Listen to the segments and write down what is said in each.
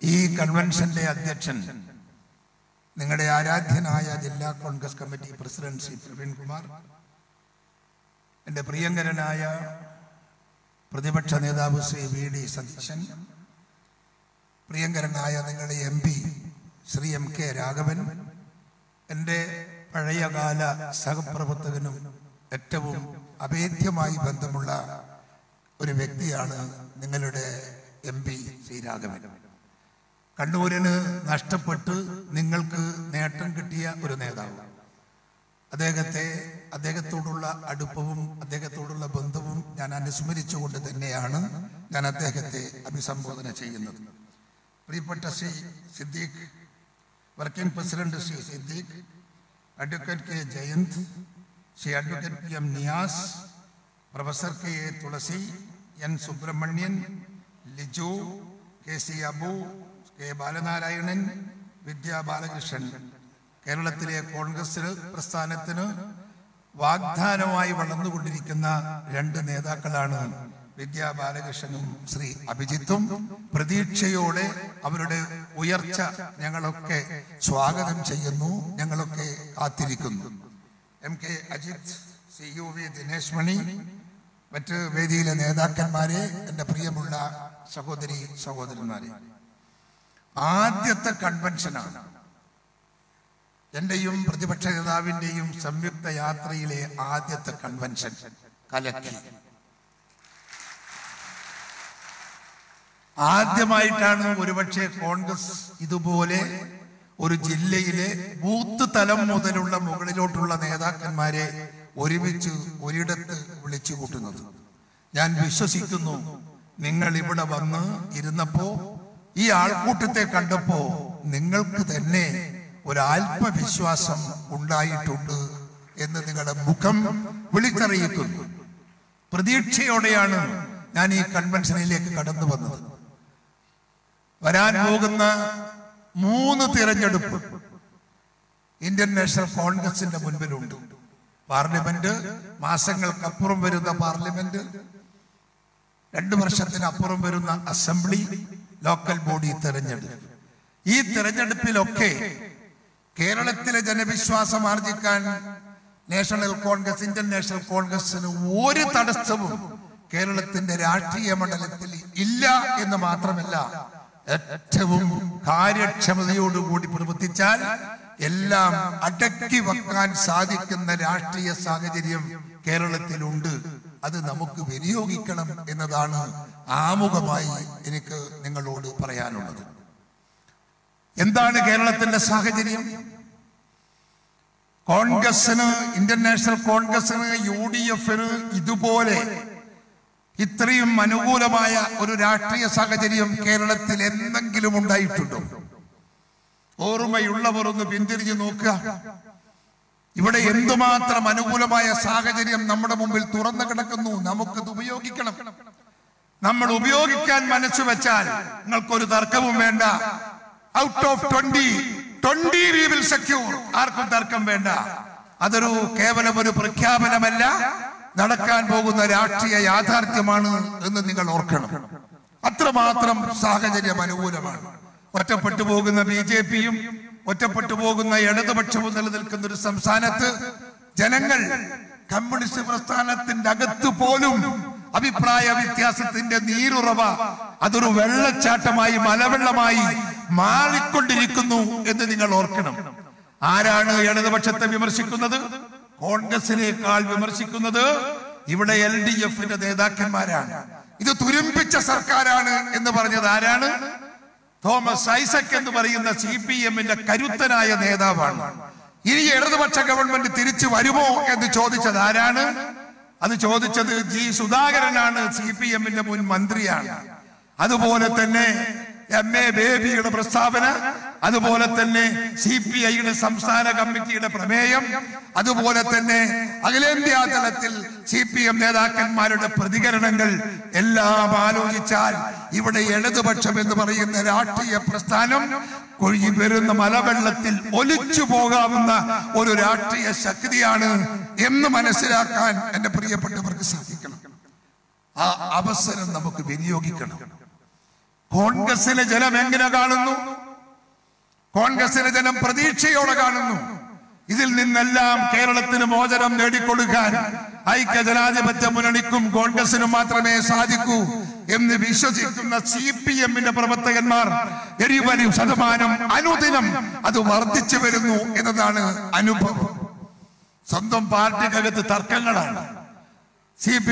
ഈ കൺവെൻഷന്റെ അധ്യക്ഷൻ നിങ്ങളുടെ ആരാധ്യനായ ജില്ലാ Congress committee president Shri Praveen Kumar എൻ്റെ പ്രിയങ്കരനായ പ്രതിപക്ഷ നേതാവ് ശ്രീ വി ഡി സതീശൻ പ്രിയങ്കരനായ നിങ്ങളുടെ M P Shri M K Raghavan എൻ്റെ പഴയകാല സഹപ്രവർത്തകനും ഏറ്റവും അഭേദ്യമായി ബന്ധമുള്ള ഒരു വ്യക്തിയാണ് നിങ്ങളുടെ എം പി ശ്രീ രാഘവൻ കണ്ണൂരിന് നഷ്ടപ്പെട്ട് നിങ്ങൾക്ക് നേട്ടം കിട്ടിയ ഒരു നേതാവ് അദ്ദേഹത്തെ അദ്ദേഹത്തോടുള്ള അടുപ്പവും അദ്ദേഹത്തോടുള്ള ബന്ധവും ഞാൻ അനുസ്മരിച്ചുകൊണ്ട് തന്നെയാണ് ഞാൻ അദ്ദേഹത്തെ അഭിസംബോധന ചെയ്യുന്നത് പ്രിയപ്പെട്ട Shri Siddique working president Shri Siddique advocate K Jayanth Shri advocate P M Niyas professor K A Thulasi N Subrahmanyan Liju K C Abu K Balanarayanan Vidya Balakrishnan കേരളത്തിലെ കോൺഗ്രസ് പ്രസ്ഥാനത്തിന് വാഗ്ദാനമായി വളർന്നുകൊണ്ടിരിക്കുന്ന രണ്ട് നേതാക്കളാണ് വിദ്യാ ബാലകൃഷ്ണനും ശ്രീ അഭിജിത്തും പ്രതീക്ഷയോടെ അവരുടെ ഉയർച്ച ഞങ്ങളൊക്കെ സ്വാഗതം ചെയ്യുന്നു ഞങ്ങളൊക്കെ കാത്തിരിക്കുന്നു M K Ajith C U V Dinesh Mani മറ്റ് വേദിയിലെ നേതാക്കന്മാരെ എൻ്റെ പ്രിയമുള്ള സഹോദരി സഹോദരന്മാരെ ആദ്യത്തെ കൺവെൻഷനാണ് എന്റെയും പ്രതിപക്ഷ നേതാവിന്റെയും സംയുക്ത യാത്രയിലെ ആദ്യത്തെ കൺവെൻഷൻ കലക്കി ആദ്യമായിട്ടാണ് ഒരുപക്ഷെ കോൺഗ്രസ് ഇതുപോലെ ഒരു ജില്ലയിലെ ബൂത്ത് തലം മുതലുള്ള മുകളിലോട്ടുള്ള നേതാക്കന്മാരെ ഒരുമിച്ച് ഒരിടത്ത് വിളിച്ചു കൂട്ടുന്നത് ഞാൻ വിശ്വസിക്കുന്നു നിങ്ങൾ ഇവിടെ വന്ന് ഇരുന്നപ്പോ ഈ ആൾക്കൂട്ടത്തെ കണ്ടപ്പോ നിങ്ങൾക്ക് തന്നെ ഒരു ആത്മവിശ്വാസം ഉണ്ടായിട്ടുണ്ട് എന്ന് നിങ്ങളുടെ മുഖം വിളിച്ചറിയിക്കുന്നു പ്രതീക്ഷയോടെയാണ് ഞാൻ ഈ കൺവെൻഷനിലേക്ക് കടന്നു വന്നത് വരാൻ പോകുന്ന മൂന്ന് തിരഞ്ഞെടുപ്പ് ഇന്ത്യൻ നാഷണൽ കോൺഗ്രസിന്റെ മുൻപിലുണ്ട് പാർലമെന്റ് മാസങ്ങൾക്കപ്പുറം വരുന്ന പാർലമെന്റ് രണ്ടു വർഷത്തിനപ്പുറം വരുന്ന അസംബ്ലി ലോക്കൽ ബോഡി തെരഞ്ഞെടുപ്പ് ഈ തെരഞ്ഞെടുപ്പിലൊക്കെ കേരളത്തിലെ ജനവിശ്വാസം ആർജിക്കാൻ നാഷണൽ കോൺഗ്രസ് ഇന്ത്യൻ നാഷണൽ കോൺഗ്രസിന് ഒരു തടസ്സവും കേരളത്തിന്റെ രാഷ്ട്രീയ മണ്ഡലത്തിൽ ഇല്ല എന്ന് മാത്രമല്ല ഏറ്റവും കാര്യക്ഷമതയോടുകൂടി പ്രവർത്തിച്ചാൽ എല്ലാം അടക്കി വെക്കാൻ സാധിക്കുന്ന രാഷ്ട്രീയ സാഹചര്യം കേരളത്തിലുണ്ട് അത് നമുക്ക് വിനിയോഗിക്കണം എന്നതാണ് ആമുഖമായി എനിക്ക് നിങ്ങളോട് പറയാനുള്ളത് എന്താണ് കേരളത്തിന്റെ സാഹചര്യം കോൺഗ്രസിന് ഇന്ത്യൻ നാഷണൽ കോൺഗ്രസിന് യു ഡി എഫിന് ഇതുപോലെ ഇത്രയും അനുകൂലമായ ഒരു രാഷ്ട്രീയ സാഹചര്യം കേരളത്തിൽ എന്തെങ്കിലും ഉണ്ടായിട്ടുണ്ടോ ഓർമ്മയുള്ളവർ ഒന്ന് പിന്തിരിഞ്ഞു നോക്കുക ഇവിടെ എന്തുമാത്രം അനുകൂലമായ സാഹചര്യം നമ്മുടെ മുമ്പിൽ തുറന്നു കിടക്കുന്നു നമുക്കത് ഉപയോഗിക്കണം നമ്മൾ ഉപയോഗിക്കാൻ മനസ്സ് വെച്ചാൽ നിങ്ങൾക്കൊരു തർക്കവും വേണ്ട out of twenty twenty we will secure ആർക്കും തർക്കം വേണ്ട അതൊരു കേവലം ഒരു പ്രഖ്യാപനമല്ല നടക്കാൻ പോകുന്ന രാഷ്ട്രീയ യാഥാർത്ഥ്യമാണ് എന്ന് നിങ്ങൾ ഓർക്കണം അത്രമാത്രം സാഹചര്യം അനുകൂലമാണ് ഒറ്റപ്പെട്ടു പോകുന്ന ബി ജെ പിയും ഒറ്റപ്പെട്ടു പോകുന്ന ഇടതുപക്ഷവും നിലനിൽക്കുന്ന ഒരു സംസ്ഥാനത്ത് ജനങ്ങൾ കമ്മ്യൂണിസ്റ്റ് പ്രസ്ഥാനത്തിന്റെ അകത്ത് പോലും അഭിപ്രായ വ്യത്യാസത്തിന്റെ നീരുറവ അതൊരു വെള്ളച്ചാട്ടമായി മലവെള്ളമായി മാറിക്കൊണ്ടിരിക്കുന്നു എന്ന് നിങ്ങൾ ഓർക്കണം ആരാണ് ഇടതുപക്ഷത്തെ വിമർശിക്കുന്നത് കോൺഗ്രസിനേക്കാൾ വിമർശിക്കുന്നത് ഇവിടെ എൽ ഡി എഫിന്റെ നേതാക്കന്മാരാണ് ഇത് തുരുമ്പിച്ച സർക്കാരാണ് എന്ന് പറഞ്ഞത് ആരാണ് തോമസ് ഐസക് എന്ന് പറയുന്ന സി പി എമ്മിന്റെ കരുത്തനായ നേതാവാണ് ഇനി ഇടതുപക്ഷ ഗവൺമെന്റ് തിരിച്ചു വരുമോ എന്ന് ചോദിച്ചത് ആരാണ് അത് ചോദിച്ചത് ജി സുധാകരനാണ് സി പി എമ്മിന്റെ മുൻ മന്ത്രിയാണ് അതുപോലെ തന്നെ എം എ ബേബിയുടെ പ്രസ്താവന അതുപോലെ തന്നെ സി പി ഐയുടെ സംസ്ഥാന കമ്മിറ്റിയുടെ പ്രമേയം അതുപോലെ തന്നെ അഖിലേന്ത്യാ തലത്തിൽ സി പി എം നേതാക്കന്മാരുടെ പ്രതികരണങ്ങൾ എല്ലാം ആലോചിച്ചാൽ ഇവിടെ ഇടതുപക്ഷം എന്ന് പറയുന്ന രാഷ്ട്രീയ പ്രസ്ഥാനം കൊഴുകി വരുന്ന മലവെള്ളത്തിൽ ഒലിച്ചു പോകാവുന്ന ഒരു രാഷ്ട്രീയ ശക്തിയാണ് എന്ന് മനസ്സിലാക്കാൻ എന്റെ പ്രിയപ്പെട്ടവർക്ക് സാധിക്കണം ആ അവസരം നമുക്ക് വിനിയോഗിക്കണം കോൺഗ്രസിലെ ജനം എങ്ങനെ കാണുന്നു കോൺഗ്രസിലെ ജനം പ്രതീക്ഷയോടെ കാണുന്നു ഇതിൽ നിന്നെല്ലാം കേരളത്തിന് മോചനം നേടിക്കൊടുക്കാൻ ഐക്യ ജനാധിപത്യ മുന്നണിക്കും കോൺഗ്രസിനും മാത്രമേ സാധിക്കൂ എന്ന് വിശ്വസിക്കുന്ന സി പി എമ്മിന്റെ പ്രവർത്തകന്മാർ എരിവരി ശതമാനം അനുദിനം അത് വർദ്ധിച്ചു വരുന്നു എന്നതാണ് അനുഭവം സ്വന്തം പാർട്ടിക്കകത്ത് തർക്കങ്ങളാണ് സി പി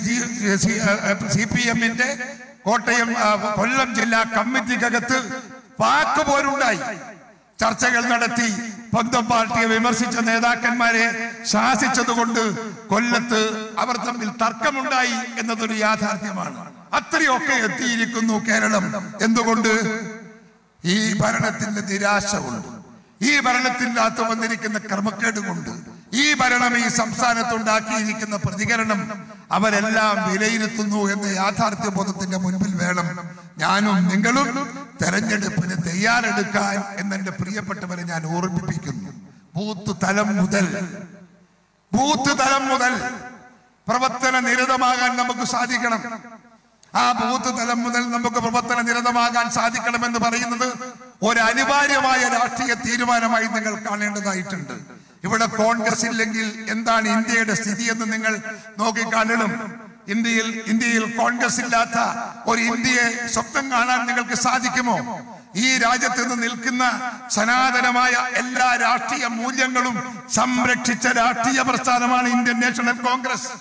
സി പി എമ്മിന്റെ കോട്ടയം ആ, കൊല്ലം ജില്ലാ കമ്മിറ്റിക്കകത്ത് വാക്ക് പോലുണ്ടായി ചർച്ചകൾ നടത്തി സ്വന്തം പാർട്ടിയെ വിമർശിച്ച നേതാക്കന്മാരെ ശാസിച്ചതുകൊണ്ട് കൊല്ലത്ത് അവർ തമ്മിൽ തർക്കമുണ്ടായി എന്നതൊരു യാഥാർത്ഥ്യമാണ് അത്രയൊക്കെ എത്തിയിരിക്കുന്നു കേരളം എന്തുകൊണ്ട് ഈ ഭരണത്തിന്റെ നിരാശ കൊണ്ട് ഈ ഭരണത്തിന്റെ അകത്ത് വന്നിരിക്കുന്ന ക്രമക്കേട് കൊണ്ട് ഈ ഭരണം ഈ സംസ്ഥാനത്തുണ്ടാക്കിയിരിക്കുന്ന പ്രതികരണം അവരെല്ലാം വിലയിരുത്തുന്നു എന്ന യാഥാർത്ഥ്യ ബോധത്തിന്റെ മുൻപിൽ വേണം ഞാനും നിങ്ങളും തെരഞ്ഞെടുപ്പിന് തയ്യാറെടുക്കാൻ എന്നെന്റെ പ്രിയപ്പെട്ടവരെ ഞാൻ ഓർമ്മിപ്പിക്കുന്നു ബൂത്ത് തലം മുതൽ ബൂത്ത് തലം മുതൽ പ്രവർത്തന നിരതമാകാൻ നമുക്ക് സാധിക്കണം ആ ബൂത്ത് തലം മുതൽ നമുക്ക് പ്രവർത്തന നിരതമാകാൻ സാധിക്കണമെന്ന് പറയുന്നത് ഒരു അനിവാര്യമായ രാഷ്ട്രീയ തീരുമാനമായി നിങ്ങൾ കാണേണ്ടതായിട്ടുണ്ട് ഇവിടെ കോൺഗ്രസ് ഇല്ലെങ്കിൽ എന്താണ് ഇന്ത്യയുടെ സ്ഥിതി എന്ന് നിങ്ങൾ നോക്കിക്കാണണം ഇന്ത്യയിൽ ഇന്ത്യയിൽ കോൺഗ്രസ് ഇല്ലാത്ത ഒരു ഇന്ത്യയെ സ്വപ്നം കാണാൻ നിങ്ങൾക്ക് സാധിക്കുമോ ഈ രാജ്യത്ത് നിന്ന് നിൽക്കുന്ന സനാതനമായ എല്ലാ രാഷ്ട്രീയ മൂല്യങ്ങളും സംരക്ഷിച്ച രാഷ്ട്രീയ പ്രസ്ഥാനമാണ് ഇന്ത്യൻ നാഷണൽ കോൺഗ്രസ്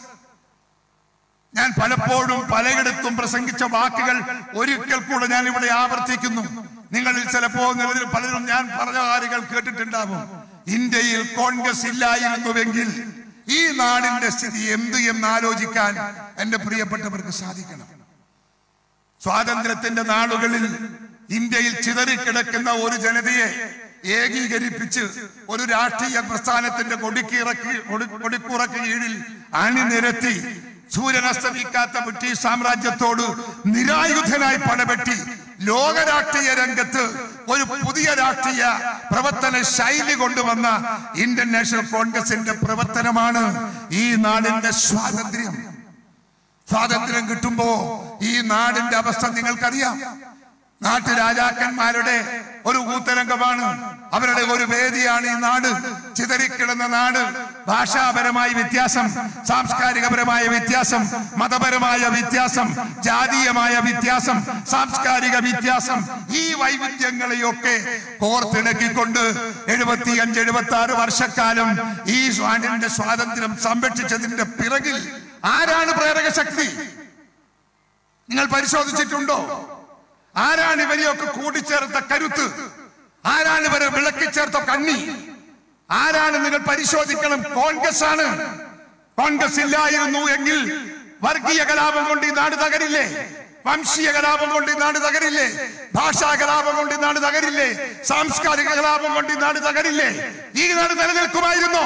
ഞാൻ പലപ്പോഴും പലയിടത്തും പ്രസംഗിച്ച വാക്കുകൾ ഒരിക്കൽ കൂടെ ഞാൻ ഇവിടെ ആവർത്തിക്കുന്നു നിങ്ങളിൽ ചിലപ്പോ നിലവിൽ പലരും ഞാൻ പറഞ്ഞ കാര്യങ്ങൾ കേട്ടിട്ടുണ്ടാവും ഇന്ത്യയിൽ കോൺഗ്രസ് ഇല്ലായിരുന്നുവെങ്കിൽ ഈ നാടിന്റെ സ്ഥിതി എന്ത് എന്ന് ആലോചിക്കാൻ എന്റെ പ്രിയപ്പെട്ടവർക്ക് സാധിക്കണം സ്വാതന്ത്ര്യത്തിന്റെ നാളുകളിൽ ഇന്ത്യയിൽ ചിതറിക്കിടക്കുന്ന ഒരു ജനതയെ ഏകീകരിപ്പിച്ച് ഒരു രാഷ്ട്രീയ പ്രസ്ഥാനത്തിന്റെ കൊടിക്കിറക്കി കൊടി- കൊടിക്കുറക്ക് കീഴിൽ അണിനിരത്തി സൂര്യൻ അസ്തമിക്കാത്ത ബ്രിട്ടീഷ് സാമ്രാജ്യത്തോട് നിരായുധനായി പടപെട്ടി ലോക രാഷ്ട്രീയ രംഗത്ത് ഒരു പുതിയ രാഷ്ട്രീയ പ്രവർത്തന ശൈലി കൊണ്ടുവന്ന ഇന്ത്യൻ നാഷണൽ കോൺഗ്രസിന്റെ പ്രവർത്തനമാണ് ഈ നാടിന്റെ സ്വാതന്ത്ര്യം സ്വാതന്ത്ര്യം കിട്ടുമ്പോ ഈ നാടിന്റെ അവസ്ഥ നിങ്ങൾക്കറിയാം നാട്ടുരാജാക്കന്മാരുടെ ഒരു കൂത്തരംഗമാണ് അവരുടെ ഒരു വേദിയാണ് ഈ നാട് ചിതറിക്കിടന്ന നാട് ഭാഷാപരമായ വ്യത്യാസം സാംസ്കാരികപരമായ വ്യത്യാസം മതപരമായ വ്യത്യാസം ജാതീയമായ വ്യത്യാസം സാംസ്കാരിക വ്യത്യാസം ഈ വൈവിധ്യങ്ങളെയൊക്കെ കോർത്തിണക്കിക്കൊണ്ട് എഴുപത്തി അഞ്ച് എഴുപത്തി ആറ് വർഷക്കാലം ഈ നാടിന്റെ സ്വാതന്ത്ര്യം സംരക്ഷിച്ചതിന്റെ പിറകിൽ ആരാണ് പ്രേരക ശക്തി നിങ്ങൾ പരിശോധിച്ചിട്ടുണ്ടോ ആരാണ് ഇവരെയൊക്കെ കൂട്ടിച്ചേർത്ത കരുത്ത് ആരാണ് ഇവരെ വിളക്കി ചേർത്ത കണ്ണി ആരാണ് നിങ്ങൾ പരിശോധിക്കണം കോൺഗ്രസ് ആണ് കോൺഗ്രസ് ഇല്ലായിരുന്നു എങ്കിൽ വർഗീയ കലാപം കൊണ്ട് ഈ നാട് തകരില്ലേ വംശീയ കലാപം കൊണ്ട് ഈ നാട് തകരില്ലേ ഭാഷാ കലാപം കൊണ്ട് ഈ നാട് തകരില്ലേ സാംസ്കാരിക കലാപം കൊണ്ട് ഈ നാട് തകരില്ലേ ഈ നാട് നിലനിൽക്കുമായിരുന്നോ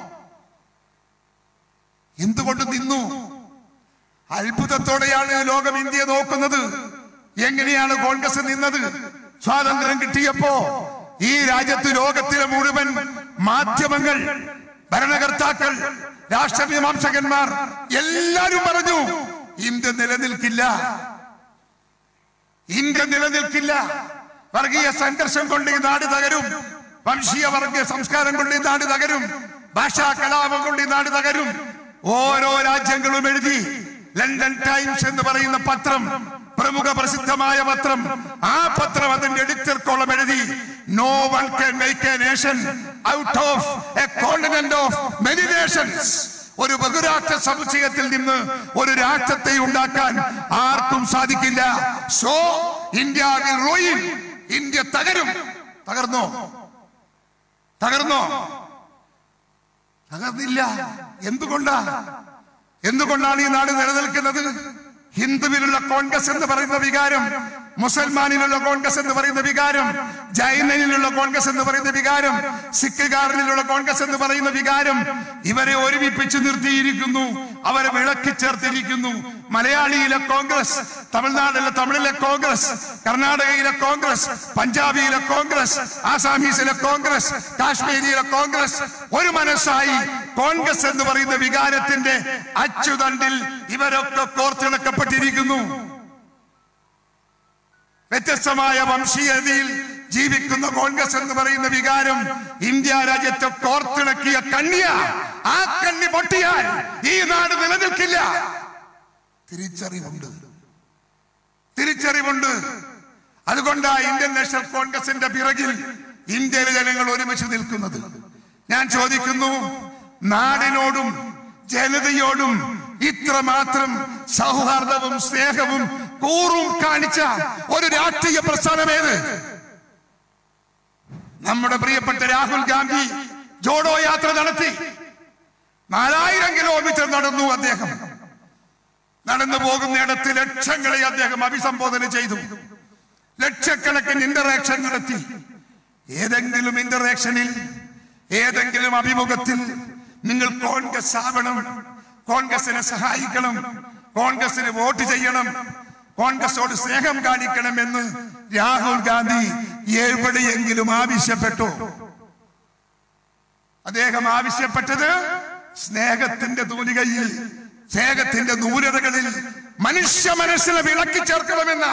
എന്തുകൊണ്ട് നിന്നു അത്ഭുതത്തോടെയാണ് ലോകം ഇന്ത്യ നോക്കുന്നത് എങ്ങനെയാണ് കോൺഗ്രസ് നിന്നത് സ്വാതന്ത്ര്യം കിട്ടിയപ്പോ ഈ രാജ്യത്ത് ലോകത്തിലെ മുഴുവൻ മാധ്യമങ്ങൾ ഭരണകർത്താക്കൾ രാഷ്ട്രമീമാംസകന്മാർ എല്ലാരും പറഞ്ഞു ഇന്ത്യ നിലനിൽക്കില്ല ഇന്ത്യ നിലനിൽക്കില്ല വർഗീയ സംഘർഷം കൊണ്ട് ഈ നാട് തകരും വംശീയ വർഗീയ സംസ്കാരം കൊണ്ട് ഈ നാട് തകരും ഭാഷാ കലാപം കൊണ്ട് ഈ നാട് തകരും ഓരോ രാജ്യങ്ങളും എഴുതി ലണ്ടൻ ടൈംസ് എന്ന് പറയുന്ന പത്രം പ്രമുഖ പ്രസിദ്ധമായ പത്രം ആ പത്രം അതിന്റെ എഡിറ്റർ കോളം എഴുതി no one can make a nation out of a continent of many nations ഒരു ബഹുരാഷ്ട്ര സമുച്ചയത്തിൽ നിന്ന് ഒരു രാഷ്ട്രത്തെ ഉണ്ടാക്കാൻ ആർക്കും സാധിക്കില്ല so India will ruin. India തകരും തകർന്നോ തകർന്നോ തകർന്നില്ല എന്തുകൊണ്ടാ എന്തുകൊണ്ടാണ് ഈ നാട് നിലനിൽക്കുന്നത് ഹിന്ദുവിലുള്ള കോൺഗ്രസ് എന്ന് പറയുന്ന വികാരം മുസൽമാനിലുള്ള കോൺഗ്രസ് എന്ന് പറയുന്ന വികാരം ജൈനനിലുള്ള കോൺഗ്രസ് എന്ന് പറയുന്ന വികാരം സിഖുകാരനിലുള്ള കോൺഗ്രസ് എന്ന് പറയുന്ന വികാരം ഇവരെ ഒരുമിപ്പിച്ച് നിർത്തിയിരിക്കുന്നു അവരെ വിളക്കി ചേർത്തിരിക്കുന്നു മലയാളിയിലെ കോൺഗ്രസ് തമിഴ്നാട്ടിലെ തമിഴിലെ കോൺഗ്രസ് കർണാടകയിലെ കോൺഗ്രസ് പഞ്ചാബിയിലെ കോൺഗ്രസ് ആസാമീസിലെ കോൺഗ്രസ് കാശ്മീരിയിലെ കോൺഗ്രസ് ഒരു മനസ്സായി കോൺഗ്രസ് എന്ന് പറയുന്ന വികാരത്തിന്റെ അച്ചുതണ്ടിൽ ഇവരൊക്കെ കോർത്തിണക്കപ്പെട്ടിരിക്കുന്നു വ്യത്യസ്തമായ വംശീയതയിൽ ജീവിക്കുന്ന കോൺഗ്രസ് എന്ന് പറയുന്ന വികാരം ഇന്ത്യ രാജ്യത്തെ കോർത്തിണക്കിയ കണ്ണിയ ആ കണ്ണി പൊട്ടിയാൽ ഈ നാട് നിലനിൽക്കില്ല തിരിച്ചറിവുണ്ട് തിരിച്ചറിവുണ്ട് അതുകൊണ്ടാ ഇന്ത്യൻ നാഷണൽ കോൺഗ്രസിന്റെ പിറകിൽ ഇന്ത്യയിലെ ജനങ്ങൾ ഒരുമിച്ച് നിൽക്കുന്നത് ഞാൻ ചോദിക്കുന്നു നാടിനോടും ജനതയോടും ഇത്രമാത്രം സൗഹാർദ്ദവും സ്നേഹവും കൂറും കാണിച്ച ഒരു രാഷ്ട്രീയ പ്രസ്ഥാനമേത് നമ്മുടെ പ്രിയപ്പെട്ട രാഹുൽ ഗാന്ധി ജോഡോ യാത്ര നടത്തി നാലായിരം കിലോമീറ്റർ നടന്നു അദ്ദേഹം നടന്നു പോകുന്നിടത്ത് ലക്ഷങ്ങളെ അദ്ദേഹം അഭിസംബോധന ചെയ്തു ലക്ഷക്കണക്കിന് ഇന്ററാക്ഷൻ നടത്തി ഏതെങ്കിലും ഇന്ററാക്ഷനിൽ ഏതെങ്കിലും അഭിമുഖത്തിൽ നിങ്ങൾ കോൺഗ്രസ് ആവണം കോൺഗ്രസിനെ സഹായിക്കണം കോൺഗ്രസിന് വോട്ട് ചെയ്യണം കോൺഗ്രസോട് സ്നേഹം കാണിക്കണം എന്ന് രാഹുൽ ഗാന്ധി എവിടെയെങ്കിലും ആവശ്യപ്പെട്ടു അദ്ദേഹം ആവശ്യപ്പെട്ടത് സ്നേഹത്തിന്റെ തൂലികയിൽ സ്നേഹത്തിന്റെ നൂരതകളിൽ മനുഷ്യ മനസ്സിനെ വിളക്കി ചേർക്കണമെന്ന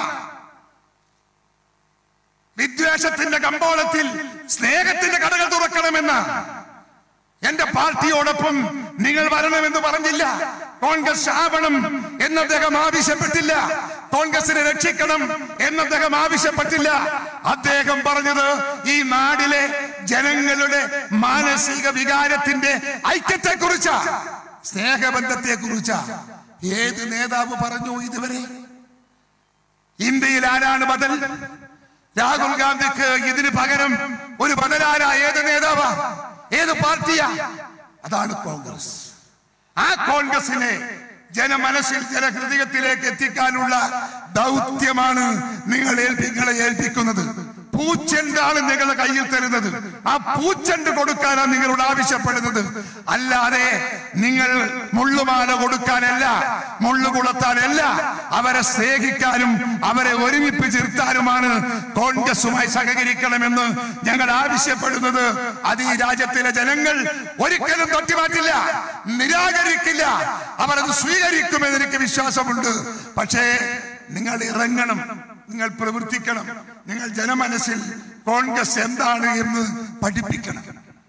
വിദ്വേഷത്തിന്റെ കമ്പോളത്തിൽ സ്നേഹത്തിന്റെ കടകൾ തുറക്കണമെന്ന എന്റെ പാർട്ടിയോടൊപ്പം നിങ്ങൾ വരണമെന്ന് പറഞ്ഞില്ല കോൺഗ്രസ് ആവണം എന്ന് അദ്ദേഹം ആവശ്യപ്പെട്ടില്ല കോൺഗ്രസിനെ രക്ഷിക്കണം എന്ന് അദ്ദേഹം ആവശ്യപ്പെട്ടില്ല അദ്ദേഹം പറഞ്ഞത് ഈ നാടിലെ ജനങ്ങളുടെ മാനസിക വികാരത്തിന്റെ ഐക്യത്തെ കുറിച്ച സ്നേഹബന്ധത്തെ കുറിച്ച ഏത് നേതാവ് പറഞ്ഞു ഇതുവരെ ഇന്ത്യയിൽ ആരാണ് ബദൽ രാഹുൽ ഗാന്ധിക്ക് ഇതിന് പകരം ഒരു ബദലാര ഏത് നേതാവാ ഏത് പാർട്ടിയാ അതാണ് കോൺഗ്രസ് ആ കോൺഗ്രസിനെ ജനമനസ്സിൽ ജനഹൃദയത്തിലേക്ക് എത്തിക്കാനുള്ള ദൗത്യമാണ് നിങ്ങൾ ഏൽപ്പിങ്ങളെ ഏൽപ്പിക്കുന്നത് പൂച്ചെണ്ടാണ് നിങ്ങളുടെ കയ്യിൽ തരുന്നത് ആ പൂച്ചെണ്ട് കൊടുക്കാനാണ് നിങ്ങളോട് ആവശ്യപ്പെടുന്നത് അല്ലാതെ നിങ്ങൾ മുള്ളുമാല കൊടുക്കാനല്ല മുള്ളു കുളത്താനല്ല അവരെ സ്നേഹിക്കാനും അവരെ ഒരുമിപ്പിച്ചിരുത്താനുമാണ് കോൺഗ്രസുമായി സഹകരിക്കണമെന്ന് ഞങ്ങൾ ആവശ്യപ്പെടുന്നത് അത് ഈ രാജ്യത്തിലെ ജനങ്ങൾ ഒരിക്കലും തൊട്ടിമാറ്റില്ല നിരാകരിക്കില്ല അവർ അത് സ്വീകരിക്കുമെന്ന് എനിക്ക് വിശ്വാസമുണ്ട് പക്ഷേ നിങ്ങൾ ഇറങ്ങണം നിങ്ങൾ പ്രവർത്തിക്കണം നിങ്ങൾ ജനമനസ്സിൽ കോൺഗ്രസ് എന്താണ് എന്ന് പഠിപ്പിക്കണം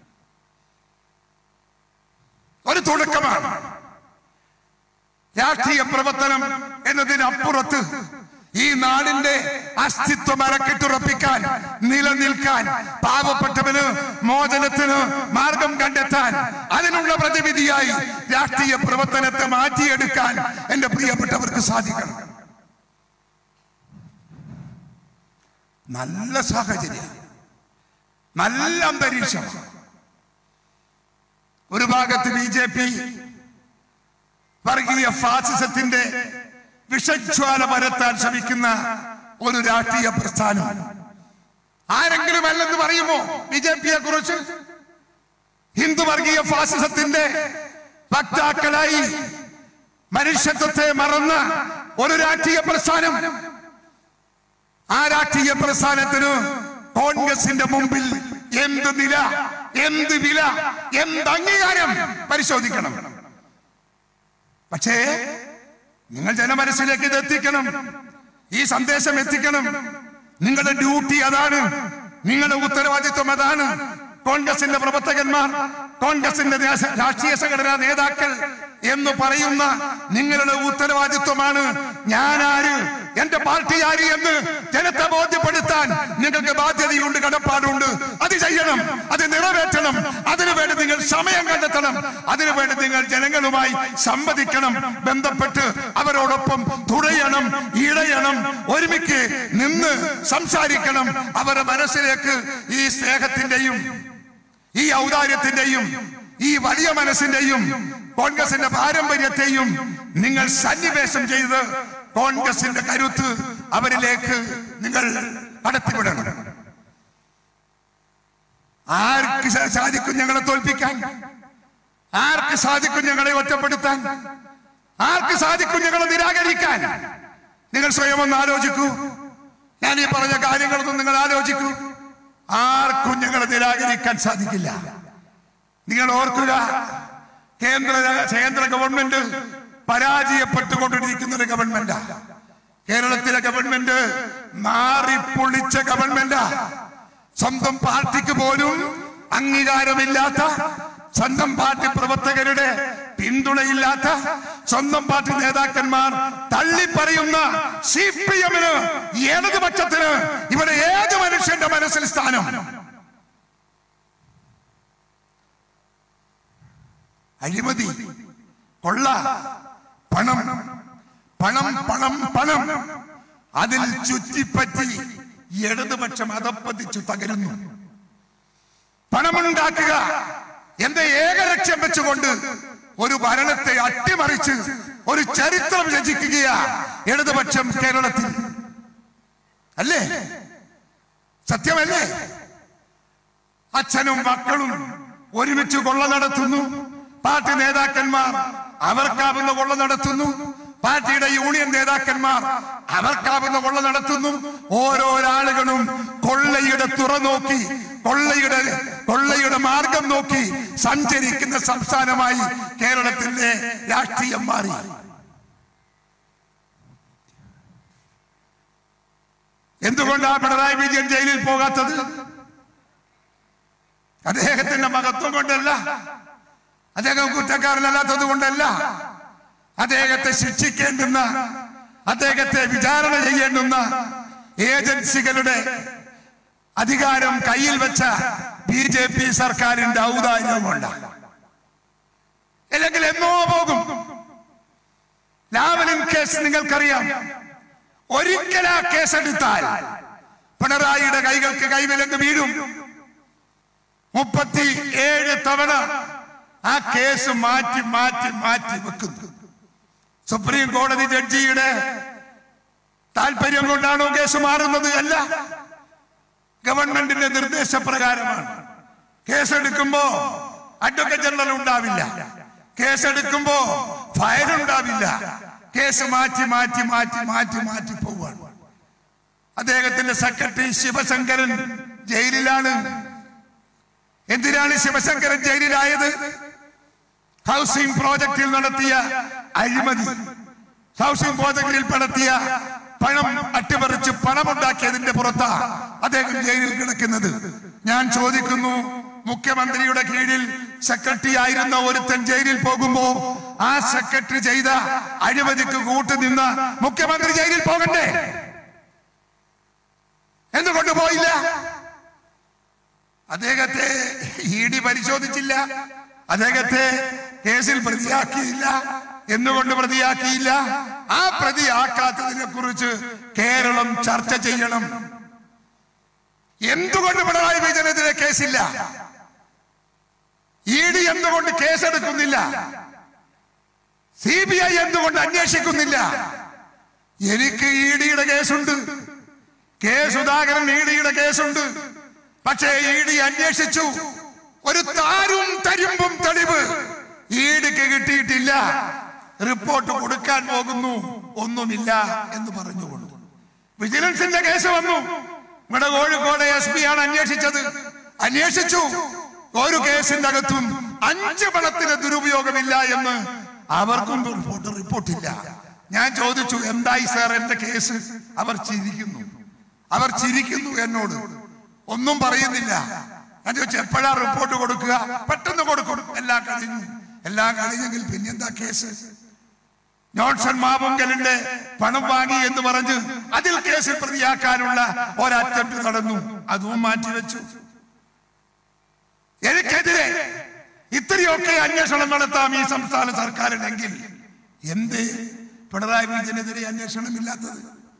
ഒരു തുടക്കമാണ് രാഷ്ട്രീയ പ്രവർത്തനം എന്നതിനപ്പുറത്ത് ഈ നാടിന്റെ അസ്തിത്വം അരക്കിട്ടുറപ്പിക്കാൻ നിലനിൽക്കാൻ പാവപ്പെട്ടവന് മോചനത്തിന് മാർഗം കണ്ടെത്താൻ അതിനുള്ള പ്രതിവിധിയായി രാഷ്ട്രീയ പ്രവർത്തനത്തെ മാറ്റിയെടുക്കാൻ എന്റെ പ്രിയപ്പെട്ടവർക്ക് സാധിക്കണം നല്ല സാഹചര്യം നല്ല അന്തരീക്ഷം ഒരു ഭാഗത്ത് ബി ജെ പി വർഗീയ ഫാസിസത്തിന്റെ വിഷജ്വാല പരത്താൻ ശ്രമിക്കുന്ന ഒരു രാഷ്ട്രീയ പ്രസ്ഥാനം ആരെങ്കിലും അല്ലെന്ന് പറയുമോ ബി ജെ പിയെ കുറിച്ച് ഹിന്ദു വർഗീയ ഫാസിസത്തിന്റെ വക്താക്കളായി മനുഷ്യത്വത്തെ മറന്ന ഒരു രാഷ്ട്രീയ പ്രസ്ഥാനം ആ രാഷ്ട്രീയ പ്രസ്ഥാനത്തിന് കോൺഗ്രസിന്റെ മുമ്പിൽ എന്ത് നില എന്ത് വില എന്ത് അംഗീകാരം പരിശോധിക്കണം പക്ഷേ നിങ്ങൾ ജനമനസ്സിലേക്ക് ഇത് എത്തിക്കണം ഈ സന്ദേശം എത്തിക്കണം നിങ്ങളുടെ ഡ്യൂട്ടി അതാണ് നിങ്ങളുടെ ഉത്തരവാദിത്വം അതാണ് കോൺഗ്രസിന്റെ പ്രവർത്തകന്മാർ കോൺഗ്രസിന്റെ രാഷ- രാഷ്ട്രീയ സംഘടനാ നേതാക്കൾ എന്ന് പറയുന്ന നിങ്ങളുടെ ഉത്തരവാദിത്വമാണ് ഞാനാര് എന്റെ പാർട്ടി ആര് എന്ന് ജനത്തെ ബോധ്യപ്പെടുത്താൻ നിങ്ങൾക്ക് ബാധ്യതയുണ്ട് കടപ്പാടുണ്ട് അത് ചെയ്യണം അത് നിറവേറ്റണം അതിനുവേണ്ടി നിങ്ങൾ സമയം കണ്ടെത്തണം അതിനുവേണ്ടി നിങ്ങൾ ജനങ്ങളുമായി സംവദിക്കണം ബന്ധപ്പെട്ട് അവരോടൊപ്പം തുഴയണം ഇഴയണം ഒരുമിക്ക് നിന്ന് സംസാരിക്കണം അവരുടെ മനസ്സിലേക്ക് ഈ സ്നേഹത്തിന്റെയും ഈ ഔദാര്യത്തിന്റെയും ഈ വലിയ മനസ്സിന്റെയും കോൺഗ്രസിന്റെ പാരമ്പര്യത്തെയും നിങ്ങൾ സന്നിവേശം ചെയ്ത് കോൺഗ്രസിന്റെ കരുത്ത് അവരിലേക്ക് നിങ്ങൾ കടത്തിവിടണം ആർക്ക് സാ- സാധിക്കും ഞങ്ങളെ തോൽപ്പിക്കാൻ ആർക്ക് സാധിക്കും ഞങ്ങളെ ഒറ്റപ്പെടുത്താൻ ആർക്ക് സാധിക്കും ഞങ്ങളെ നിരാകരിക്കാൻ നിങ്ങൾ സ്വയം ഒന്ന് ആലോചിക്കൂ ഞാൻ ഈ പറഞ്ഞ കാര്യങ്ങളൊന്നും നിങ്ങൾ ആലോചിക്കൂ ആർക്കും ഞങ്ങളെ നിരാകരിക്കാൻ സാധിക്കില്ല നിങ്ങൾ ഓർക്കുക കേന്ദ്ര കേന്ദ്ര ഗവൺമെന്റ് പരാജയപ്പെട്ടുകൊണ്ടിരിക്കുന്ന ഒരു ഗവൺമെന്റ് കേരളത്തിലെ ഗവൺമെന്റ് മാറിപ്പൊളിച്ച ഗവൺമെന്റാ സ്വന്തം പാർട്ടിക്ക് പോലും അംഗീകാരമില്ലാത്ത സ്വന്തം പാർട്ടി പ്രവർത്തകരുടെ പിന്തുണയില്ലാത്ത സ്വന്തം പാർട്ടി നേതാക്കന്മാർ തള്ളിപ്പറയുന്ന സി പി എമ്മിന് ഇടതുപക്ഷത്തിന് ഇവിടെ ഏത് മനുഷ്യന്റെ മനസ്സിൽ സ്ഥാനം അഴിമതി കൊള്ള പണം പണം പണം പണം അതിൽ ചുറ്റിപ്പറ്റി ഇടതുപക്ഷം അതപ്പതിച്ചു തകരുന്നു പണമുണ്ടാക്കുക എന്റെ ഏകലക്ഷ്യം വെച്ചുകൊണ്ട് ഒരു ഭരണത്തെ അട്ടിമറിച്ച് ഒരു ചരിത്രം രചിക്കുകയാ ഇടതുപക്ഷം കേരളത്തിൽ അല്ലേ സത്യമല്ലേ അച്ഛനും മക്കളും ഒരുമിച്ച് കൊള്ള നടത്തുന്നു പാർട്ടി നേതാക്കന്മാർ അവർക്കാവുന്ന കൊള്ള നടത്തുന്നു പാർട്ടിയുടെ യൂണിയൻ നേതാക്കന്മാർ അവർക്കാവുന്ന കൊള്ള നടത്തുന്നു ഓരോരാളുകളും കൊള്ളയുടെ തുറനോക്കി കൊള്ളയുടെ കൊള്ളയുടെ മാർഗം നോക്കി സഞ്ചരിക്കുന്ന സംസ്ഥാനമായി കേരളത്തിന്റെ രാഷ്ട്രീയം മാറി എന്തുകൊണ്ടാ പിണറായി വിജയൻ ജയിലിൽ പോകാത്തത് അദ്ദേഹത്തിന്റെ മഹത്വം കൊണ്ടല്ല അദ്ദേഹം കുറ്റക്കാരനല്ലാത്തത് കൊണ്ടല്ല അദ്ദേഹത്തെ ശിക്ഷിക്കേണ്ടുന്ന അദ്ദേഹത്തെ വിചാരണ ചെയ്യേണ്ടുന്ന ഏജൻസികളുടെ അധികാരം കയ്യിൽ വെച്ച ബി ജെ പി സർക്കാരിന്റെ ഔദാര്യമുണ്ട് അല്ലെങ്കിൽ എന്നോ പോകും ലാവലിൻ കേസ് നിങ്ങൾക്കറിയാം ഒരിക്കൽ ആ കേസെടുത്താൽ പിണറായിയുടെ കൈകൾക്ക് കൈവിലങ്ങ് വീഴും മുപ്പത്തി ഏഴ് തവണ ആ കേസ് മാറ്റി മാറ്റി മാറ്റി വെക്കുന്നു സുപ്രീം കോടതി ജഡ്ജിയുടെ താല്പര്യം കൊണ്ടാണോ കേസ് മാറുന്നത് അല്ല ഗവൺമെന്റിന്റെ നിർദ്ദേശപ്രകാരമാണ് കേസെടുക്കുമ്പോ അഡ്വക്കേറ്റ് ജനറൽ ഉണ്ടാവില്ല കേസെടുക്കുമ്പോ ഫയൽ ഉണ്ടാവില്ല കേസ് മാറ്റി മാറ്റി മാറ്റി മാറ്റി മാറ്റി പോവാണ് അദ്ദേഹത്തിന്റെ സെക്രട്ടറി ശിവശങ്കരൻ ജയിലിലാണ് എന്തിനാണ് ശിവശങ്കരൻ ജയിലിലായത് ഹൗസിംഗ് പ്രോജക്റ്റിൽ നടത്തിയ അഴിമതി ഹൗസിംഗ് പ്രോജക്റ്റിൽ നടത്തിയ പണം അട്ടിമറിച്ച് പണമുണ്ടാക്കിയതിന്റെ പുറത്താ അദ്ദേഹം ജയിലിൽ കിടക്കുന്നത് ഞാൻ ചോദിക്കുന്നു മുഖ്യമന്ത്രിയുടെ കീഴിൽ സെക്രട്ടറി ആയിരുന്ന ഒരുത്തൻ ജയിലിൽ പോകുമ്പോ ആ സെക്രട്ടറി ചെയ്ത അഴിമതിക്ക് കൂട്ടുനിന്ന മുഖ്യമന്ത്രി ജയിലിൽ പോകണ്ടേ എന്തുകൊണ്ട് പോയില്ല അദ്ദേഹത്തെ ഇ ഡി പരിശോധിച്ചില്ല അദ്ദേഹത്തെ കേസിൽ പ്രതിയാക്കിയില്ല എന്തുകൊണ്ട് പ്രതിയാക്കിയില്ല ആ പ്രതിയാക്കാത്തതിനെ കുറിച്ച് കേരളം ചർച്ച ചെയ്യണം എന്തുകൊണ്ട് പിണറായി വിജയനെതിരെ കേസില്ല ഇ ഡി എന്തുകൊണ്ട് കേസെടുക്കുന്നില്ല സി ബി ഐ എന്തുകൊണ്ട് അന്വേഷിക്കുന്നില്ല എനിക്ക് ഇ ഡിയുടെ കേസുണ്ട് കെ സുധാകരൻ ഇ ഡിയുടെ കേസുണ്ട് പക്ഷേ ഇ ഡി അന്വേഷിച്ചു ഒരു താരും തരുമ്പും തെളിവ് ഇ ഡിക്ക് കിട്ടിയിട്ടില്ല റിപ്പോർട്ട് കൊടുക്കാൻ പോകുന്നു ഒന്നുമില്ല എന്ന് പറഞ്ഞുകൊണ്ട് വിജിലൻസിന്റെ കേസ് വന്നു ഇവിടെ കോഴിക്കോട് എസ് പി ആണ് അന്വേഷിച്ചത് അന്വേഷിച്ചു ഒരു കേസിന്റെ അകത്തും അഞ്ച് പണത്തിന് ദുരുപയോഗമില്ല എന്ന് അവർക്കും റിപ്പോർട്ട് റിപ്പോർട്ടില്ല ഞാൻ ചോദിച്ചു എന്തായി സാർ എന്റെ കേസ് അവർ ചിരിക്കുന്നു അവർ ചിരിക്കുന്നു എന്നോട് ഒന്നും പറയുന്നില്ല ഞാൻ ചോദിച്ചു എപ്പോഴാ റിപ്പോർട്ട് കൊടുക്കുക പെട്ടെന്ന് കൊടുക്കും എല്ലാം കഴിഞ്ഞു എല്ലാം കഴിഞ്ഞെങ്കിൽ പിന്നെന്താ കേസ് ജോൺസൺ മാവുങ്കലിന്റെ പണം വാങ്ങി എന്ന് പറഞ്ഞ് അതിൽ കേസിൽ പ്രതിയാക്കാനുള്ള ഒരറ്റംപ്റ്റ് നടന്നു അതും മാറ്റിവെച്ചു എനിക്കെതിരെ ഇത്രയൊക്കെ അന്വേഷണം നടത്താം ഈ സംസ്ഥാന സർക്കാരിനെങ്കിൽ എന്ത് പിണറായി വിജയനെതിരെ അന്വേഷണമില്ലാത്തത്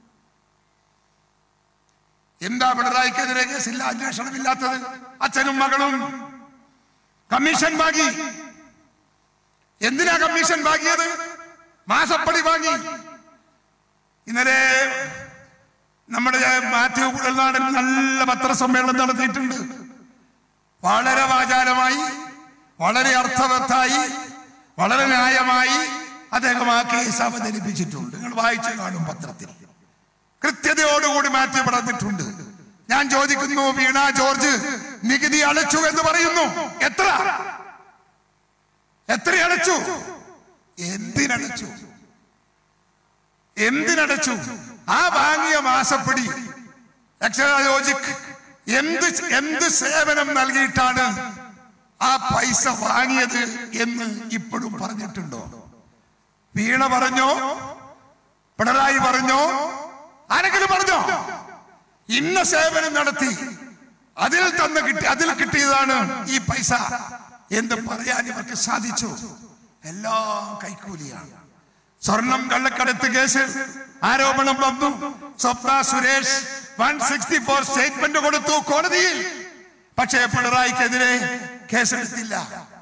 എന്താ പിണറായിക്കെതിരെ കേസില്ല അന്വേഷണമില്ലാത്തത് അച്ഛനും മകളും കമ്മീഷൻ വാങ്ങി എന്തിനാ കമ്മീഷൻ വാങ്ങിയത് മാസപ്പടി വാങ്ങി ഇന്നലെ നമ്മുടെ മാത്യു കുഴൽനാടൻ നല്ല പത്രസമ്മേളനം നടത്തിയിട്ടുണ്ട് വളരെ വാചാലമായി വളരെ അർത്ഥവത്തായി വളരെ ന്യായമായി അദ്ദേഹം ആ കേസ് അവതരിപ്പിച്ചിട്ടുണ്ട് നിങ്ങൾ വായിച്ചു കാണും പത്രത്തിൽ കൃത്യതയോടുകൂടി മാറ്റി പറഞ്ഞിട്ടുണ്ട് ഞാൻ ചോദിക്കുന്നു വീണ ജോർജ് നികുതി അടച്ചു എന്ന് പറയുന്നു എത്ര എത്ര അടച്ചു എന്തിനടച്ചു എന്തിനടച്ചു ആ വാങ്ങിയ മാസപ്പടി എക്സലോജിക് എന്ത് എന്ത് സേവനം നൽകിയിട്ടാണ് ആ പൈസ വാങ്ങിയത് എന്ന് ഇപ്പോഴും പറഞ്ഞിട്ടുണ്ടോ വീണ പറഞ്ഞോ പിണറായി പറഞ്ഞോ ആരെങ്കിലും പറഞ്ഞോ ഇന്ന സേവനം നടത്തി അതിൽ തന്ന് കിട്ടി അതിൽ കിട്ടിയതാണ് ഈ പൈസ എന്ന് പറയാൻ ഇവർക്ക് സാധിച്ചു എല്ലാം കൈക്കൂലിയാണ് സ്വർണം കള്ളക്കടത്ത് കേസ് ആരോപണം വന്നു Swapna Suresh one sixty four statement കൊടുത്തു കോടതിയിൽ പക്ഷേ പിണറായിക്കെതിരെ കേസെടുത്തില്ല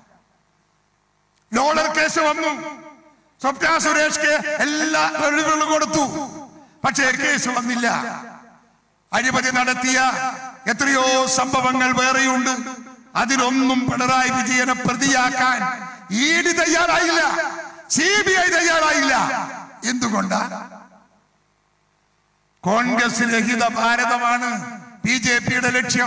ഡോളർ കേസ് വന്നു സ്വപ്ന സുരേഷ്ക്ക് എല്ലാ തെളിവുകളും കൊടുത്തു പക്ഷേ കേസ് വന്നില്ല അഴിമതി നടത്തിയ എത്രയോ സംഭവങ്ങൾ വേറെയുണ്ട് അതിലൊന്നും പിണറായി വിജയനെ പ്രതിയാക്കാൻ ഇ ഡി തയ്യാറായില്ല സി ബി ഐ തയ്യാറായില്ല എന്തുകൊണ്ടാ കോൺഗ്രസ് രഹിത ഭാരതമാണ് ബി ജെ പിയുടെ ലക്ഷ്യം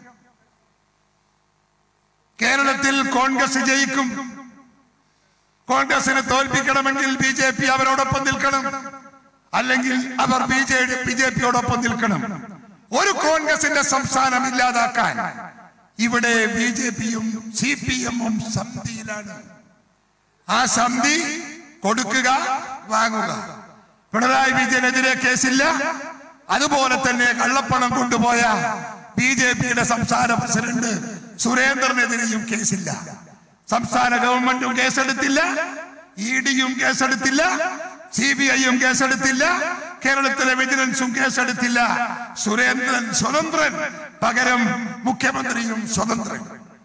കേരളത്തിൽ കോൺഗ്രസ് ജയിക്കും കോൺഗ്രസിനെ തോൽപ്പിക്കണമെങ്കിൽ ബി ജെ പി അവരോടൊപ്പം നിൽക്കണം അല്ലെങ്കിൽ അവർ ബി ജെ ബി ജെ പിയോടൊപ്പം നിൽക്കണം ഒരു കോൺഗ്രസിന്റെ സംസ്ഥാനം ഇല്ലാതാക്കാൻ ഇവിടെ ബി ജെ പിയും സി പി എമ്മും സന്ധിയിലാണ് ആ സന്ധി കൊടുക്കുക വാങ്ങുക പിണറായി വിജയനെതിരെ കേസില്ല അതുപോലെ തന്നെ കള്ളപ്പണം കൊണ്ടുപോയ ബി ജെ പിയുടെ സംസ്ഥാന പ്രസിഡന്റ് സുരേന്ദ്രനെതിരെയും കേസില്ല സംസ്ഥാന ഗവൺമെന്റും കേസെടുത്തില്ല ഇ ഡിയും കേസെടുത്തില്ല സി ബി ഐയും കേസെടുത്തില്ല കേരളത്തിലെ വിജിലൻസും കേസെടുത്തില്ല സുരേന്ദ്രൻ സ്വതന്ത്രൻ പകരം മുഖ്യമന്ത്രിയും സ്വതന്ത്രൻ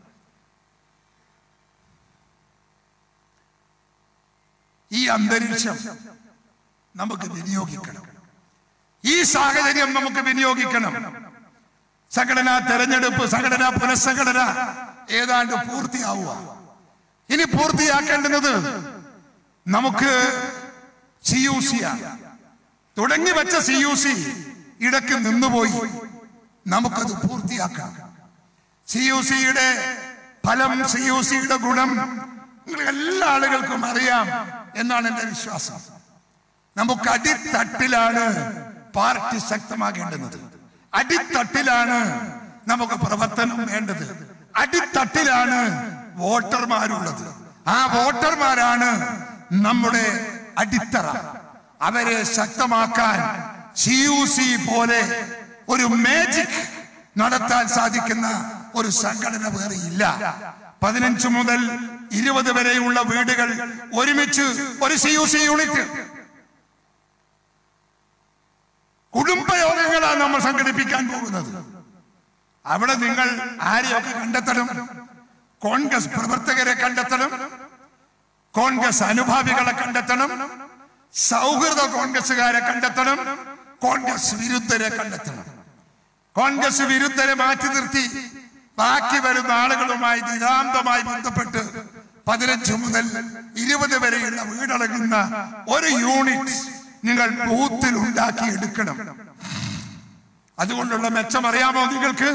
ഈ അന്തരീക്ഷം നമുക്ക് വിനിയോഗിക്കണം ഈ സാഹചര്യം നമുക്ക് വിനിയോഗിക്കണം സംഘടനാ തെരഞ്ഞെടുപ്പ് സംഘടനാ പുനഃസംഘടന ഏതാണ്ട് പൂർത്തിയാവുക ഇനി പൂർത്തിയാക്കേണ്ടുന്നത് നമുക്ക് സി യു സി തുടങ്ങി വെച്ച സി യു സി ഇടക്ക് നിന്നുപോയി നമുക്കത് പൂർത്തിയാക്കാം സി യു സിയുടെ ഫലം സി യു സിയുടെ ഗുണം നിങ്ങൾക്ക് എല്ലാ ആളുകൾക്കും അറിയാം എന്നാണ് എന്റെ വിശ്വാസം നമുക്ക് അടിത്തട്ടിലാണ് പാർട്ടി ശക്തമാകേണ്ടുന്നത് അടിത്തട്ടിലാണ് നമുക്ക് പ്രവർത്തനം വേണ്ടത് അടിത്തട്ടിലാണ് വോട്ടർമാരുള്ളത് ആ വോട്ടർമാരാണ് നമ്മുടെ അടിത്തറ അവരെ ശക്തമാക്കാൻ സി യു സി പോലെ ഒരു മാജിക് നടത്താൻ സാധിക്കുന്ന ഒരു സംഘടന വേറെ ഇല്ല പതിനഞ്ച് മുതൽ ഇരുപത് വരെയുള്ള വീടുകൾ ഒരുമിച്ച് ഒരു സി യു സി യൂണിറ്റ് കുടുംബയോഗങ്ങളാണ് നമ്മൾ സംഘടിപ്പിക്കാൻ പോകുന്നത് അവിടെ നിങ്ങൾ ആരെയൊക്കെ കണ്ടെത്തണം കോൺഗ്രസ് പ്രവർത്തകരെ കണ്ടെത്തണം കോൺഗ്രസ് അനുഭാവികളെ കണ്ടെത്തണം സൗഹൃദ കോൺഗ്രസുകാരെ കണ്ടെത്തണം കോൺഗ്രസ് വിരുദ്ധരെ കണ്ടെത്തണം കോൺഗ്രസ് വിരുദ്ധരെ മാറ്റി നിർത്തി ബാക്കി വരുന്ന ആളുകളുമായി ദിനാന്തമായി ബന്ധപ്പെട്ട് പതിനഞ്ച് മുതൽ ഇരുപത് വരെയുള്ള വീടടങ്ങുന്ന ഒരു യൂണിറ്റ് നിങ്ങൾ ബൂത്തിൽ ഉണ്ടാക്കി എടുക്കണം അതുകൊണ്ടുള്ള മെച്ചം അറിയാമോ നിങ്ങൾക്ക്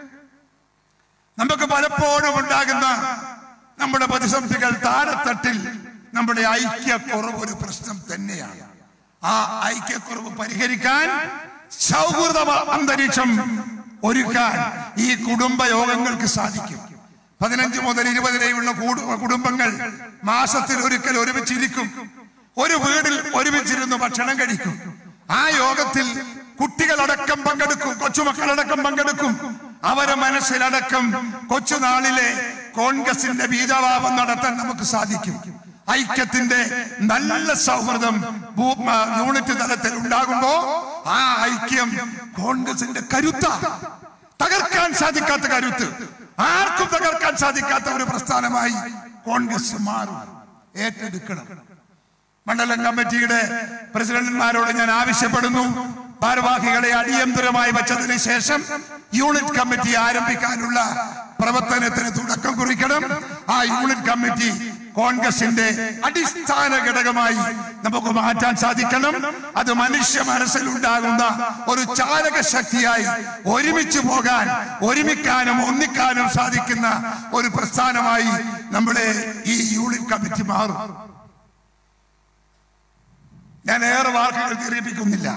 നമുക്ക് പലപ്പോഴും ഉണ്ടാകുന്ന നമ്മുടെ പ്രതിസന്ധികൾ താഴെത്തട്ടിൽ നമ്മുടെ ഐക്യക്കുറവ് ഒരു പ്രശ്നം തന്നെയാണ് ആ ഐക്യക്കുറവ് പരിഹരിക്കാൻ സൗഹൃദ അന്തരീക്ഷം ഒരുക്കാൻ ഈ കുടുംബ യോഗങ്ങൾക്ക് സാധിക്കും പതിനഞ്ച് മുതൽ ഇരുപത് വരെയുള്ള കൂടു- കുടുംബങ്ങൾ മാസത്തിൽ ഒരിക്കൽ ഒരുമിച്ചിരിക്കും ഒരു വീടിൽ ഒരുമിച്ചിരുന്ന് ഭക്ഷണം കഴിക്കും ആ യോഗത്തിൽ കുട്ടികളടക്കം പങ്കെടുക്കും കൊച്ചുമക്കളടക്കം പങ്കെടുക്കും അവരെ മനസ്സിലടക്കം കൊച്ചുനാളിലെ കോൺഗ്രസിന്റെ ബീജാഭാവം നടത്താൻ നമുക്ക് സാധിക്കും ഐക്യത്തിന്റെ നല്ല സൗഹൃദം ഭൂ- ആ, യൂണിറ്റ് തലത്തിൽ ഉണ്ടാകുമ്പോ ആ ഐക്യം കോൺഗ്രസിന്റെ കരുത്ത തകർക്കാൻ സാധിക്കാത്ത കരുത്ത് ആർക്കും തകർക്കാൻ സാധിക്കാത്ത ഒരു പ്രസ്ഥാനമായി കോൺഗ്രസ് മാറും ഏറ്റെടുക്കണം മണ്ഡലം കമ്മിറ്റിയുടെ പ്രസിഡന്റുമാരോട് ഞാൻ ആവശ്യപ്പെടുന്നു ഭാരവാഹികളെ അടിയന്തരമായി വെച്ചതിന് ശേഷം യൂണിറ്റ് കമ്മിറ്റി ആരംഭിക്കാനുള്ള പ്രവർത്തനത്തിന് തുടക്കം കുറിക്കണം ആ യൂണിറ്റ് കമ്മിറ്റി കോൺഗ്രസിന്റെ അടിസ്ഥാന ഘടകമായി നമുക്ക് മാറ്റാൻ സാധിക്കണം അത് മനുഷ്യ മനസ്സിലുണ്ടാകുന്ന ഒരു ചാലക ശക്തിയായി ഒരുമിച്ച് പോകാൻ ഒരുമിക്കാനും ഒന്നിക്കാനും സാധിക്കുന്ന ഒരു പ്രസ്ഥാനമായി നമ്മുടെ ഈ യൂണിറ്റ് കമ്മിറ്റി മാറും ഞാൻ ഏറെ വാക്കുകൾ ദീർഘിപ്പിക്കുന്നില്ല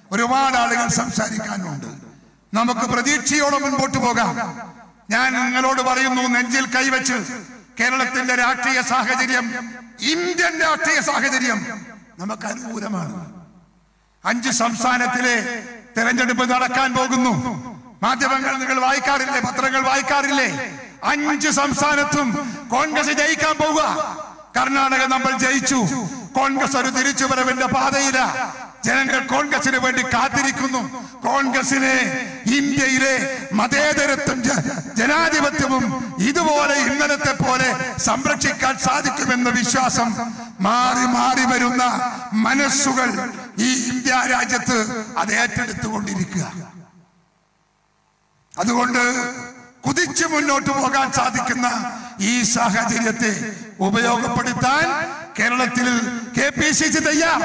ഒരുപാട് ആളുകൾ സംസാരിക്കാനുണ്ട് നമുക്ക് പ്രതീക്ഷയോടെ മുൻപോട്ട് പോകാം ഞാൻ നിങ്ങളോട് പറയുന്നു നെഞ്ചിൽ കൈവച്ച് കേരളത്തിന്റെ രാഷ്ട്രീയ സാഹചര്യം ഇന്ത്യൻ രാഷ്ട്രീയ സാഹചര്യം നമുക്ക് അനുകൂലമാണ് അഞ്ച് സംസ്ഥാനത്തിലെ തെരഞ്ഞെടുപ്പ് നടക്കാൻ പോകുന്നു മാധ്യമങ്ങൾ നിങ്ങൾ വായിക്കാറില്ലേ പത്രങ്ങൾ വായിക്കാറില്ലേ അഞ്ച് സംസ്ഥാനത്തും കോൺഗ്രസ് ജയിക്കാൻ പോവുക കർണാടക നമ്മൾ ജയിച്ചു കോൺഗ്രസ് ഒരു തിരിച്ചുവരവിന്റെ പാതയില ജനങ്ങൾ കോൺഗ്രസിന് വേണ്ടി കാത്തിരിക്കുന്നു കോൺഗ്രസിനെ ഇന്ത്യയിലെ മതേതരത്വം ജ- ജനാധിപത്യവും ഇതുപോലെ ഇന്നലത്തെ പോലെ സംരക്ഷിക്കാൻ സാധിക്കുമെന്ന വിശ്വാസം മാറി മാറി വരുന്ന മനസ്സുകൾ ഈ ഇന്ത്യ രാജ്യത്ത് അത് ഏറ്റെടുത്തുകൊണ്ടിരിക്കുക അതുകൊണ്ട് കുതിച്ചു മുന്നോട്ട് പോകാൻ സാധിക്കുന്ന ഈ സാഹചര്യത്തെ ഉപയോഗപ്പെടുത്താൻ കേരളത്തിൽ കെ പി സി സി തയ്യാർ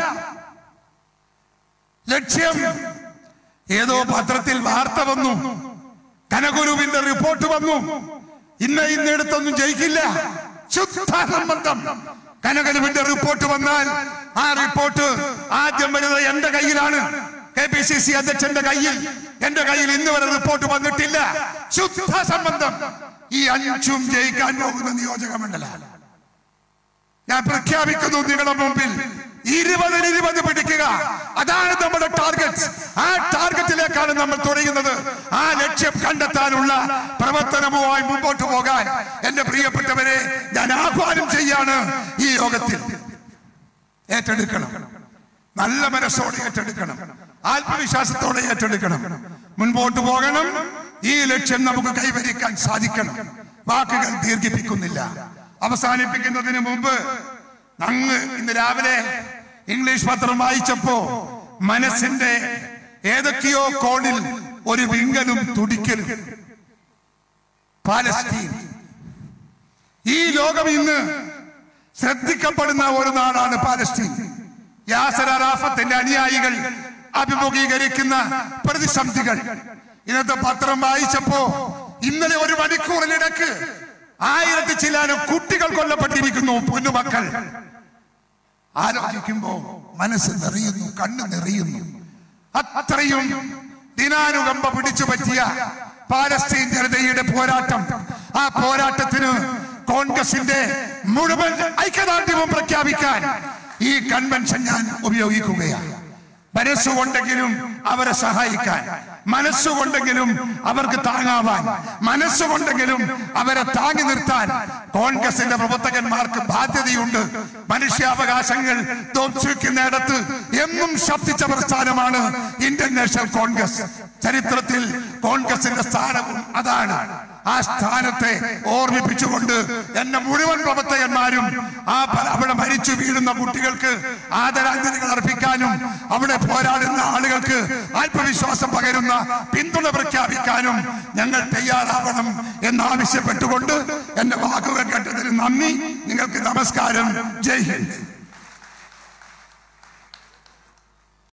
ലക്ഷ്യം ഏതോ പത്രത്തിൽ വാർത്ത വന്നു കനകുരുവിന്റെ റിപ്പോർട്ട് വന്നു ഇന്ന് ഇന്നിടത്തൊന്നും ജയിക്കില്ല ശുദ്ധ സംബന്ധം കനകരുവിന്റെ റിപ്പോർട്ട് വന്നാൽ ആ റിപ്പോർട്ട് ആദ്യം വരുന്നത് എന്റെ കയ്യിലാണ് കെ പി സി സി അധ്യക്ഷന്റെ കയ്യിൽ എന്റെ കയ്യിൽ ഇന്ന് വരെ റിപ്പോർട്ട് വന്നിട്ടില്ല ശുദ്ധ സംബന്ധം ഈ അഞ്ചും ജയിക്കാൻ പോകുന്ന നിയോജക മണ്ഡലം ഞാൻ പ്രഖ്യാപിക്കുന്നു നിങ്ങളുടെ മുമ്പിൽ ഇരുപതിന് ഇരുപത് പിടിക്കുക അതാണ് നമ്മുടെ ടാർഗറ്റ് ആ ടാർഗറ്റിലേക്കാണ് നമ്മൾ തുടങ്ങുന്നത് ആ ലക്ഷ്യം കണ്ടെത്താനുള്ള പ്രവർത്തനവുമായി മുമ്പോട്ട് പോകാൻ എന്റെ പ്രിയപ്പെട്ടവരെ ഞാൻ ആഹ്വാനം ചെയ്യാണ് ഈ യോഗത്തിൽ ഏറ്റെടുക്കണം നല്ല മനസ്സോടെ ഏറ്റെടുക്കണം ആത്മവിശ്വാസത്തോടെ ഏറ്റെടുക്കണം മുൻപോട്ട് പോകണം ഈ ലക്ഷ്യം നമുക്ക് കൈവരിക്കാൻ സാധിക്കണം വാക്കുകൾ ദീർഘിപ്പിക്കുന്നില്ല അവസാനിപ്പിക്കുന്നതിന് മുമ്പ് അങ്ങ് ഇന്ന് രാവിലെ ഇംഗ്ലീഷ് പത്രം വായിച്ചപ്പോ മനസ്സിന്റെ ഏതൊക്കെയോ കോണിൽ ഒരു വിങ്കലും തുടിക്കലും പാലസ്തീൻ ഈ ലോകം ഇന്ന് ശ്രദ്ധിക്കപ്പെടുന്ന ഒരു നാടാണ് പാലസ്തീൻ യാസർ അറാഫത്തിന്റെ അനുയായികൾ അഭിമുഖീകരിക്കുന്ന പ്രതിസന്ധികൾ ഇന്നത്തെ പത്രം വായിച്ചപ്പോ ഇന്നലെ ഒരു മണിക്കൂറിനിടക്ക് ആയിരത്തി ചില്ലാനും കുട്ടികൾ കൊല്ലപ്പെട്ടിരിക്കുന്നു പൊന്നുമക്കൾ ആലോചിക്കുമ്പോ മനസ്സ് നിറയുന്നു കണ്ണ് നിറയുന്നു അത്രയും ദിനാനുകമ്പ പിടിച്ചു പറ്റിയ പാലസ്തീൻ ജനതയുടെ പോരാട്ടം ആ പോരാട്ടത്തിന് കോൺഗ്രസിന്റെ മുഴുവൻ ഐക്യദാർഢ്യവും പ്രഖ്യാപിക്കാൻ ഈ കൺവെൻഷൻ ഞാൻ ഉപയോഗിക്കുകയാണ് മനസ്സുകൊണ്ടെങ്കിലും അവരെ സഹായിക്കാൻ മനസ്സുകൊണ്ടെങ്കിലും അവർക്ക് താങ്ങാവാൻ മനസ്സുകൊണ്ടെങ്കിലും അവരെ താങ്ങി നിർത്താൻ കോൺഗ്രസിന്റെ പ്രവർത്തകന്മാർക്ക് ബാധ്യതയുണ്ട് മനുഷ്യാവകാശങ്ങൾ ധ്വംസിക്കുന്നിടത്ത് എന്നും ശബ്ദിച്ച പ്രസ്ഥാനമാണ് ഇന്ത്യൻ നാഷണൽ കോൺഗ്രസ് ചരിത്രത്തിൽ കോൺഗ്രസിന്റെ സ്ഥാനവും അതാണ് ആ സ്ഥാനത്തെ ഓർമ്മിപ്പിച്ചുകൊണ്ട് എന്നെ മുഴുവൻ പ്രവർത്തകന്മാരും ആ പ- അവിടെ മരിച്ചു വീഴുന്ന കുട്ടികൾക്ക് ആദരാഞ്ജലികൾ അർപ്പിക്കാനും അവിടെ പോരാടുന്ന ആളുകൾക്ക് ആത്മവിശ്വാസം പകരുന്ന പിന്തുണ പ്രഖ്യാപിക്കാനും ഞങ്ങൾ തയ്യാറാവണം എന്നാവശ്യപ്പെട്ടുകൊണ്ട് എന്റെ വാക്കുകൾ കേട്ടതിന് നന്ദി നിങ്ങൾക്ക് നമസ്കാരം ജയ് ഹിന്ദ്